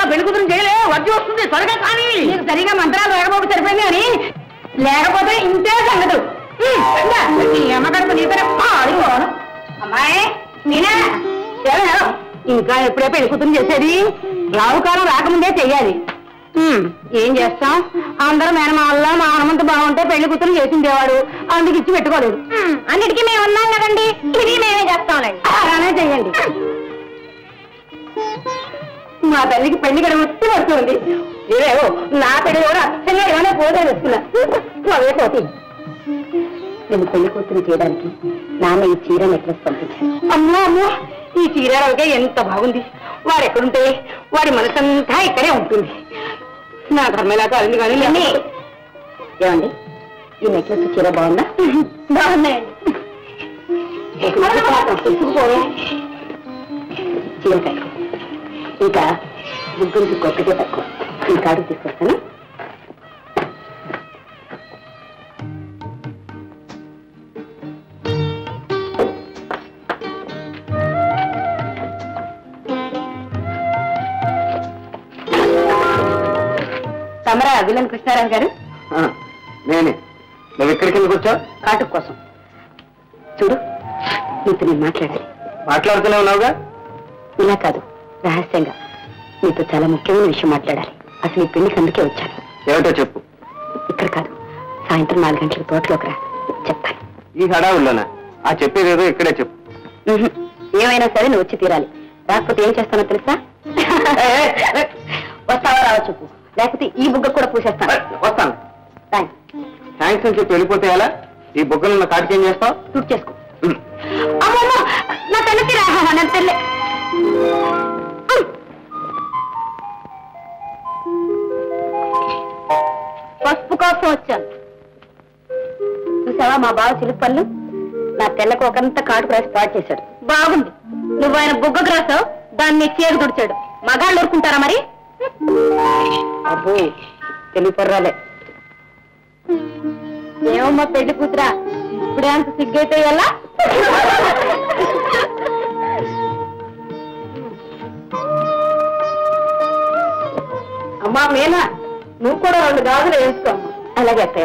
ఇంకా పెళ్లి కూతురు చేయలే వడ్డీ వస్తుంది త్వరగా కానీ నీకు సరిగా మంత్రాలు వేగబాబు సరిపోయింది అని లేకపోతే ఇంతే సంగతులు ఉమ్, ఇందా, నీ అమ్మగారికి నీతోనే పాడుకోను అమ్మాయి నేనా ఏమే? ఇంకా ఎప్పుడే పెళ్లి కూతురు చేసేది రావుకాలం రాకముందే చెయ్యాలి ఉమ్, ఏం చేస్తాం అందరూ మేనమావల్ల మా హనుమంతు బాగుంటే పెళ్లి కూతురు చేసిండేవాడు అందుకు ఇచ్చి పెట్టుకోలేదు అన్నిటికీ మేము ఉన్నాం కదండి ఇది మేమే చేస్తాంలేండి అలానే చెయ్యండి మా తల్లికి పెళ్లి గడ వచ్చి వస్తుంది ఇదేవో నా పెళ్లి కూడా అచ్చంగా ఏమైనా పోతే వస్తున్నా అవే పోతే నేను పెళ్లి కూతురు చేయడానికి నాన్న ఈ చీర నెక్లెస్ పంపించాను అమ్మో అమ్మో ఈ చీర రవికే ఎంత బాగుంది వాడు ఎక్కడుంటే వాడి మనసంతా ఇక్కడే ఉంటుంది నా ధర్మలా కాదండి కానీ ఏమండి ఈ నెక్లెస్ చీర బాగుందా బాగున్నాయండి చీరకాయ ఇంకా ముగ్గురికి ఒక్కటే తక్కువ ఈ కాడు తీసుకొస్తాను తమరా విలన్ కృష్ణారావు గారు నేనే నువ్వు ఇక్కడికి ఎందుకు వచ్చావు కాటు కోసం చూడు నీతో నేను మాట్లాడాలి మాట్లాడుతూనే ఉన్నావుగా ఇలా కాదు రహస్యంగా నీతో చాలా ముఖ్యమైన విషయం మాట్లాడాలి అసలు ఈ పెళ్లికి అందుకే వచ్చాను ఏమిటో చెప్పు ఇక్కడ కాదు సాయంత్రం నాలుగు గంటలకు తోటలోకి రా చెప్తాను ఈ హడావుల్లోనా ఆ చెప్పేదేదో ఇక్కడే చెప్పు ఉహు. ఏమైనా సరే నువ్వు వచ్చి తీరాలి రాకపోతే ఏం చేస్తానో తెలుసా వస్తావా రావా చెప్పు లేకపోతే ఈ బుగ్గ కూడా పూసేస్తాను వస్తాను థ్యాంక్స్ థ్యాంక్స్ అని చెప్పి వెళ్ళిపోతే ఎలా ఈ బొగ్గలు ఉన్న కాటికి ఏం చేస్తావు షూట్ చేసుకో అమ్మమ్మ నా తల్లికి రా నా తల్లి పసుపు కోసం వచ్చాను చూసావా మా బావ చిలుపు పళ్ళు నా తెల్లకు ఒకంతా కాటుకు రాసి పాడు చేశాడు బాగుంది నువ్వు ఆయన బుగ్గకు రాసావు దాన్ని చేరు తుడిచాడు మగాళ్ళు ఊరుకుంటారా మరి అబ్బో తెలియపర్రాలే ఏమమ్మా పెళ్లి కూతురా ఇప్పుడే అంత సిగ్గైతే ఎలా అమ్మా మేనా నువ్వు కూడా రెండు గాజులు వేసుకో అలాగే అత్తయ్య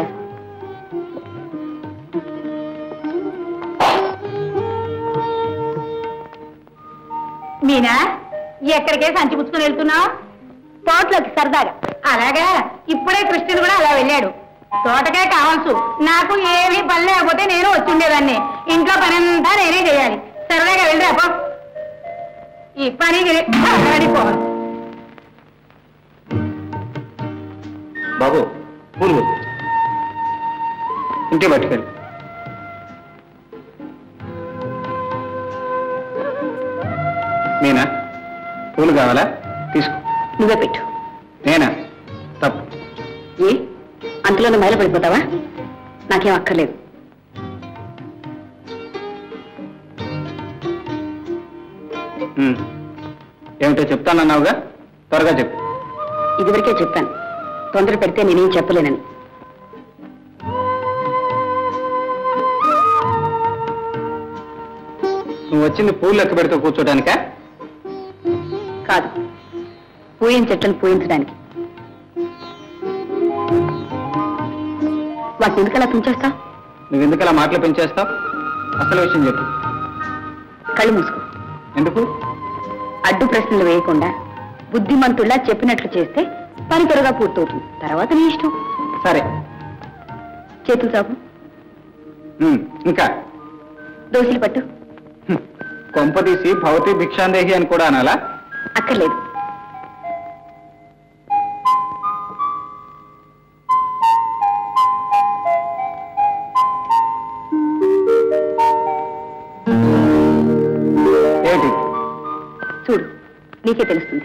మీనా ఎక్కడికే సంచి పుచ్చుకొని వెళ్తున్నావు తోటలోకి సరదాగా అలాగా ఇప్పుడే కృష్ణుడు కూడా అలా వెళ్ళాడు తోటకే కావాల్సు నాకు ఏమీ పని లేకపోతే నేను వచ్చి ఉండేదాన్ని ఇంట్లో పని అంతా నేనే చేయాలి సరదాగా వెళ్ళరా పో ఈ పని పోవాలి బాబు పూలు వద్దు. ఇంటికి పట్టుకెళ్ళి నేనా పూలు కావాలా తీసుకో నువ్వే పెట్టు నేనా తప్పు ఏ అంతలోనే మైల పడిపోతావా నాకేం అక్కర్లేదు ఉమ్. ఏమిటో చెప్తానన్నావుగా త్వరగా చెప్పు ఇదివరకే చెప్పాను తొందర పెడితే నేనేం చెప్పలేనని నువ్వు వచ్చింది పూలు లెక్క పెడుతూ కూర్చోడానికా కాదు పూయిన చెట్లను పూయించడానికి వాటిని ఎందుకలా తుంచేస్తావు నువ్వు ఎందుకు అలా మాటలు పెంచేస్తావు అసలు విషయం చెప్పు కళ్ళు మూసుకో ఎందుకు అడ్డు ప్రశ్నలు వేయకుండా బుద్ధిమంతుల్లా చెప్పినట్లు చేస్తే పని త్వరగా పూర్తవుతుంది తర్వాత నీ ఇష్టం సరే చేతులు చాపు ఉమ్, ఇంకా దోశలు పట్టు హ్మ్. కొంపదీసి భవతి భిక్షాందేహి అని కూడా అనాలా అక్కర్లేదు ఏంటి చూడు నీకే తెలుస్తుంది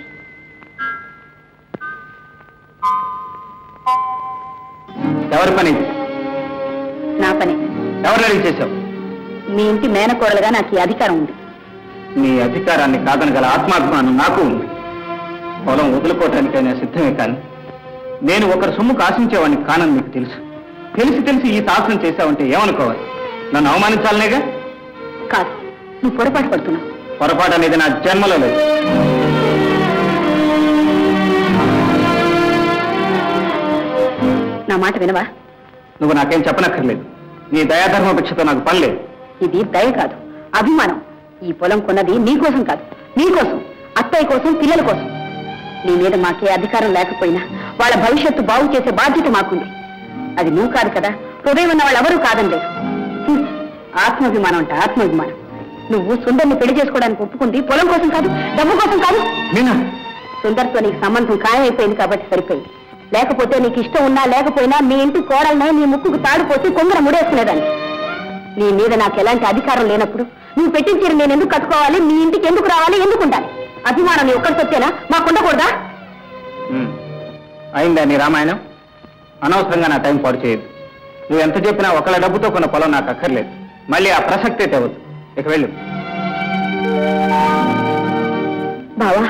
ఎవరి పని ఇది? నా పని ఎవరిని అడిగి చేశావు మీ ఇంటి మేనకోడలుగా నాకు ఈ అధికారం ఉంది నీ అధికారాన్ని కాదనగల ఆత్మాభిమానం నాకు ఉంది పొలం వదులుకోవటానికైనా సిద్ధమే కానీ నేను ఒకరి సొమ్ముకు ఆశించేవాడిని కానని నీకు తెలుసు తెలిసి తెలిసి ఈ సాహసం చేశావంటే ఏమనుకోవాలి నన్ను అవమానించాలనేగా కాదు నువ్వు పొరపాటు పడుతున్నావు పొరపాటు అనేది నా జన్మలో లేదు మాట వినవా నువ్వు నాకేం చెప్పనక్కర్లేదు నీ దయాధర్మపేక్షతో నాకు పని లేదు ఇది దయ కాదు అభిమానం ఈ పొలం కొన్నది నీ కోసం కాదు నీ కోసం అత్తయ్య కోసం పిల్లల కోసం నీ మీద మాకే అధికారం లేకపోయినా వాళ్ళ భవిష్యత్తు బాగు చేసే బాధ్యత మాకుంది అది నువ్వు కాదు కదా హృదయం ఉన్న వాళ్ళు ఎవరూ కాదండి హ్మ్. ఆత్మాభిమానం అంట ఆత్మాభిమానం నువ్వు సుందర్ని పెళ్లి చేసుకోవడానికి ఒప్పుకుంది పొలం కోసం కాదు డబ్బు కోసం కాదు మీనా సుందర్తో నీకు సంబంధం ఖాయమైపోయింది కాబట్టి సరిపోయింది లేకపోతే నీకు ఇష్టం ఉన్నా లేకపోయినా మీ ఇంటి కోడలనే నీ ముక్కుకు తాడుపోసి కొంగర ముడేసుకునేదాన్ని నీ మీద నాకు ఎలాంటి అధికారం లేనప్పుడు నువ్వు పెట్టించిన నేను ఎందుకు కట్టుకోవాలి మీ ఇంటికి ఎందుకు రావాలి ఎందుకు ఉండాలి అభిమానం నీ ఒక్కరి సొత్తేనా మాకు ఉండకూడదా ఉమ్. అయిందా నీ రామాయణం అనవసరంగా నా టైం పాడు చేయదు నువ్వు ఎంత చెప్పినా ఒకళ్ళ డబ్బుతో కొన్న పొలం నాకు అక్కర్లేదు మళ్ళీ ఆ ప్రసక్తే తేవద్దు ఇక వెళ్ళు బావా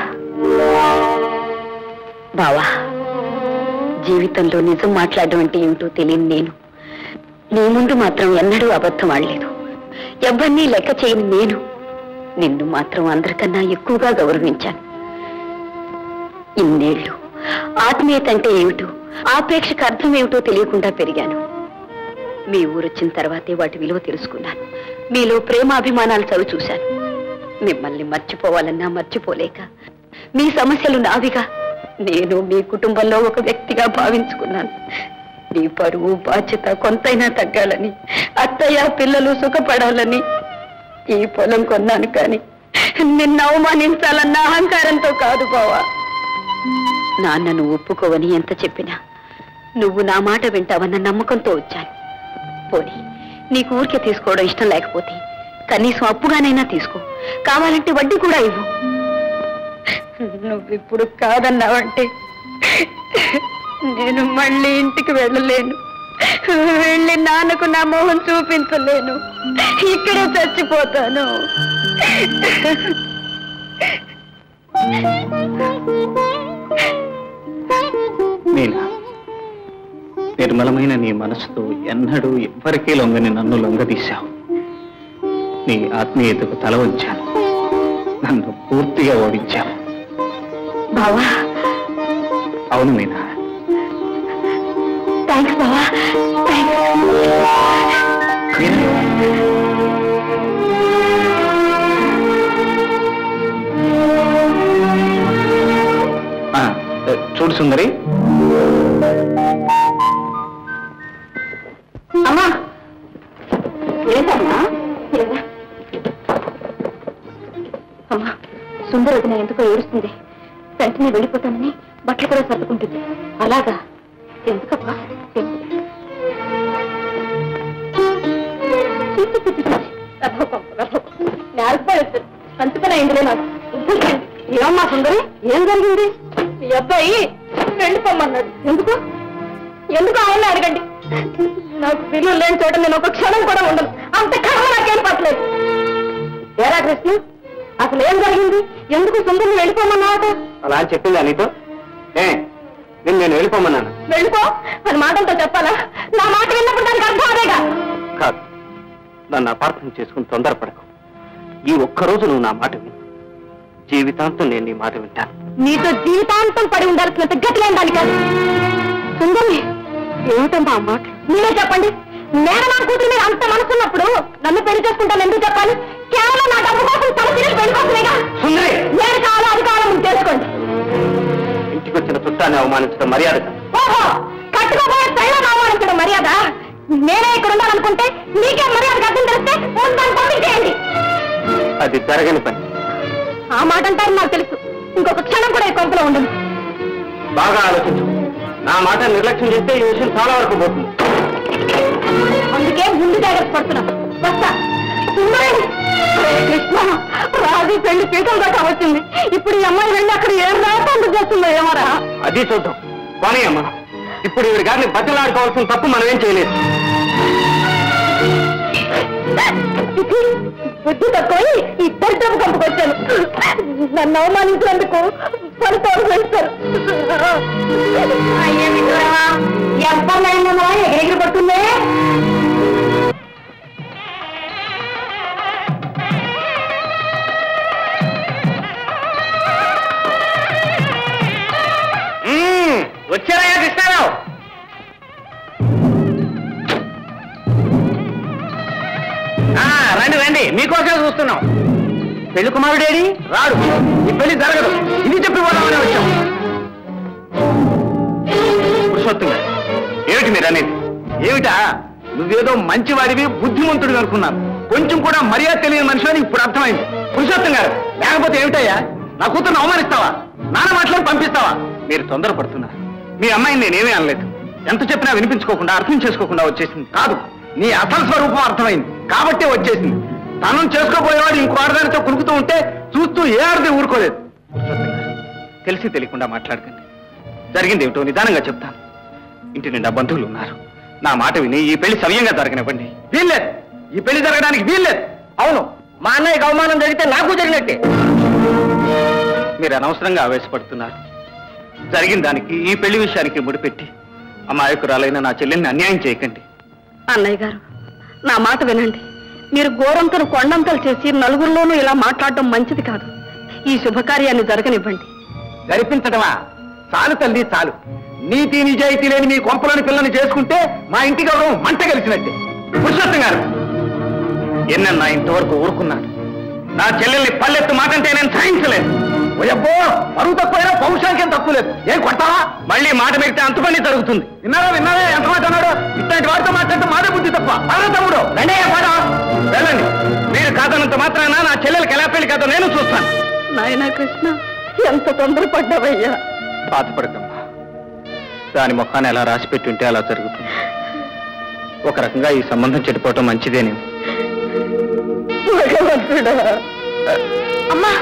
బావా జీవితంలో నిజం మాట్లాడడం అంటే ఏమిటో తెలియని నేను నీ ముందు మాత్రం ఎన్నడూ అబద్ధం ఆడలేదు ఎవరినీ లెక్క చేయని నేను నిన్ను మాత్రం అందరికన్నా ఎక్కువగా గౌరవించాను ఇన్నేళ్లు ఆత్మీయత అంటే ఏమిటో ఆపేక్షకు అర్థం ఏమిటో తెలియకుండా పెరిగాను మీ ఊరొచ్చిన తర్వాతే వాటి విలువ తెలుసుకున్నాను మీలో ప్రేమాభిమానాలు చవి చూశాను మిమ్మల్ని మర్చిపోవాలన్నా మర్చిపోలేక మీ సమస్యలు నావిగా నేను మీ కుటుంబంలో ఒక వ్యక్తిగా భావించుకున్నాను నీ పరువు బాధ్యత కొంతైనా తగ్గాలని అత్తయ్య పిల్లలు సుఖపడాలని ఈ పొలం కొన్నాను కానీ నిన్ను అవమానించాలన్న అహంకారంతో కాదు బావా నాన్నను ఒప్పుకోవని ఎంత చెప్పినా నువ్వు నా మాట వింటావన్న నమ్మకంతో వచ్చాను పోనీ నీకు ఊరికే తీసుకోవడం ఇష్టం లేకపోతే కనీసం అప్పుగానైనా తీసుకో కావాలంటే వడ్డీ కూడా ఇవ్వు నువ్విప్పుడు కాదన్నావంటే నేను మళ్ళీ ఇంటికి వెళ్ళలేను వెళ్ళి నాన్నకు నా మొహం చూపించలేను ఇక్కడే చచ్చిపోతాను మీనా నిర్మలమైన నీ మనసుతో ఎన్నడూ ఎవ్వరికీ లొంగని నన్ను లొంగదీశావు నీ ఆత్మీయతకు తల వంచాను నన్ను పూర్తిగా ఓడించావు బావా అవును మీనా థ్యాంక్స్ బావా థ్యాంక్స్ మీనా ఆ, చూడు సుందరి అమ్మా ఏంటమ్మా ఏవా? అమ్మా సుందర వదిన ఎందుకో ఏడుస్తుంది వెంటనే వెళ్ళిపోతానని బట్టలు కూడా సర్దుకుంటుంది అలాగా ఎందుకబ్బా ఎందుకు? చి, చి, చి, చి, చి. రథం పంపు, రథం. నేర్పలేదు. మంచి పని అయిందిలే నాకు ఏమమ్మా సుందరి ఏం జరిగింది ఈ అబ్బాయి వెళ్ళిపోమన్నాడు ఎందుకు ఎందుకు ఆయన అడగండి నాకు పిల్లలు లేని చోట నేను ఒక క్షణం కూడా ఉండను అంత కర్మ నాకేం పట్టలేదు ఏరా కృష్ణ అసలు ఏం జరిగింది ఎందుకు సుందరిని వెళ్ళిపోమన్నావట అలా అని చెప్పిందా నీతో ఏ నేను నేను వెళ్ళిపోమన్నాను వెళ్ళిపో అని మాటలతో చెప్పాలా నా మాట విన్నప్పుడు దానికి అర్థం అదేగా కాదు నన్ను అపార్థం చేసుకుని తొందరపడకు ఈ ఒక్కరోజు నువ్వు నా మాట విను జీవితాంతం నేను నీ మాట వింటాను నీతో జీవితాంతం పడి ఉండాల్సినంత గతి లేని దాని కాదు సుందరి ఏమిటమ్మా ఆ మాట మీరే చెప్పండి మేనమా కూతురు మీద అంత మనసున్నప్పుడు నన్ను పెళ్లి చేసుకుంటాను ఎందుకు చెప్పాలి కేవలం నా డబ్బు కోసం తన పిల్లలు పెళ్లి కోసమేగా సుందరి నేను కావాలో అది కావాలో మీరు తెలుసుకోండి ఇంటికి వచ్చిన చుట్టాన్ని అవమానించడం మర్యాద కాదు. ఓహో కట్టుకోబోయే తైలం అవమానించడం మర్యాద నేనే ఇక్కడ ఉండాలనుకుంటే మీకే మర్యాద అర్థం తెలిస్తే ముందు దాన్ని పంపించేయండి అది జరగని పని ఆ మాట అంటారు నాకు తెలుసు ఇంకొక క్షణం కూడా ఈ కొంపలో ఉండదు బాగా ఆలోచించు నా మాట నిర్లక్ష్యం చేస్తే ఈ విషయం చాలా వరకు పోతుంది అందుకే ముందు జాగ్రత్త పడుతున్నాం వస్తా సుందరి! హరే కృష్ణ రాజు పెళ్లి పీఠం దాకా వచ్చింది ఇప్పుడు ఈ అమ్మాయి వెళ్ళి అక్కడ ఏం రాకుండా చేస్తుందో ఏమరా అది చూద్దాం పోనీ అమ్మా ఇప్పుడు ఈవిడ గారిని బద్దలాడుకోవాల్సిన తప్పు మనం ఏం చేయలేదు బుద్ధి తక్కువ ఇద్దరు డబ్బు కంపుకొచ్చాను నన్ను అవమానించినందుకు ఫలితాలు పెడతారు ఎవరినైనా ఎగిరెగిరి పడుతుందే వచ్చారయ్యా కృష్ణారావు మీకోసమే చూస్తున్నాం పెళ్లి కుమారుడేడి రాడు ఈ పెళ్లి జరగదు ఇది చెప్పి పోదామని వచ్చాం పురుషోత్తం గారు ఏమిటి మీరు అనేది ఏమిటా నువ్వేదో మంచివాడివి బుద్ధిమంతుడు అనుకున్నాను కొంచెం కూడా మర్యాద తెలియని మనిషి అని ఇప్పుడు అర్థమైంది పురుషోత్తం గారు లేకపోతే ఏమిటయ్యా నా కూతురుని అవమానిస్తావా నాన్న మాటలను పంపిస్తావా మీరు తొందరపడుతున్నారు మీ అమ్మాయిని నేనేమీ అనలేదు ఎంత చెప్పినా వినిపించుకోకుండా అర్థం చేసుకోకుండా వచ్చేసింది కాదు నీ అసలు స్వరూపం అర్థమైంది కాబట్టే వచ్చేసింది తనం చేసుకోబోయేవాడు ఇంకో ఆడదానితో కులుకుతూ ఉంటే చూస్తూ ఏ ఆడది ఊరుకోలేదు పురుషోత్తం గారు, తెలిసి తెలియకుండా మాట్లాడకండి జరిగింది ఏమిటో నిదానంగా చెప్తాను ఇంటి నిండా బంధువులు ఉన్నారు నా మాట విని ఈ పెళ్లి సవ్యంగా జరగనివ్వండి వీల్లేదు ఈ పెళ్లి జరగడానికి వీల్లేదు అవును మా అన్నయ్యకి అవమానం జరిగితే నాకు జరిగినట్టే మీరు అనవసరంగా ఆవేశపడుతున్నారు జరిగిన దానికి ఈ పెళ్లి విషయానికి ముడిపెట్టి అమాయకురాలైన నా చెల్లెల్ని అన్యాయం చేయకండి అన్నయ్య గారు నా మాట వినండి మీరు గోరంతలు కొండంతలు చేసి నలుగురిలోనూ ఇలా మాట్లాడడం మంచిది కాదు ఈ శుభకార్యాన్ని జరగనివ్వండి జరిపించడమా చాలు తల్లి చాలు నీతి నిజాయితీ లేని మీ కొంపలోని పిల్లని చేసుకుంటే మా ఇంటి గౌరవం మంట కలిసినట్టే పురుషోత్తం గారు ఎన్నన్నా ఇంతవరకు ఊరుకున్నాను నా చెల్లెల్ని పల్లెత్తు మాట అంటే నేను సహించలేదు ఓయబ్బో పరువు తక్కువైనా పౌరుషానికేం తక్కువ లేదు ఏం కొట్టావా మళ్ళీ మాట పెడితే అంత పని జరుగుతుంది విన్నారా విన్నారా ఎంత మాట అన్నాడు ఇట్లాంటి వాడితో మాట్లాడితే మాదే బుద్ధి తప్ప అరే తమ్ముడు రండి పాట వెళ్ళండి మీరు కాదన్నంత మాత్రాన నా చెల్లెలకి ఎలా పెళ్లి కాదో నేను చూస్తాను నాయనా కృష్ణ ఎంత తొందరపడ్డావయ్యా బాధపడకమ్మా దాని ముఖాన్ని ఎలా రాసి పెట్టుంటే అలా జరుగుతుంది ఒక రకంగా ఈ సంబంధం చెడిపోవటం మంచిదేనేమో భగవంతుడా అమ్మా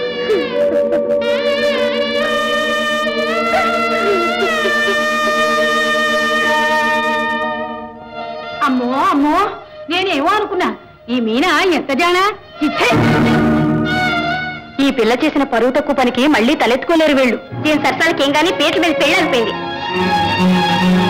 అమ్మో అమ్మో నేనేమో అనుకున్నా ఈ మీనా ఎంత జానా చిచ్చే ఈ పిల్ల చేసిన పరువు తక్కువ పనికి మళ్ళీ తలెత్తుకోలేరు వీళ్ళు దీని సరసాలకి ఏం గానీ పేట్ల మీద పెళ్ళి అయిపోయింది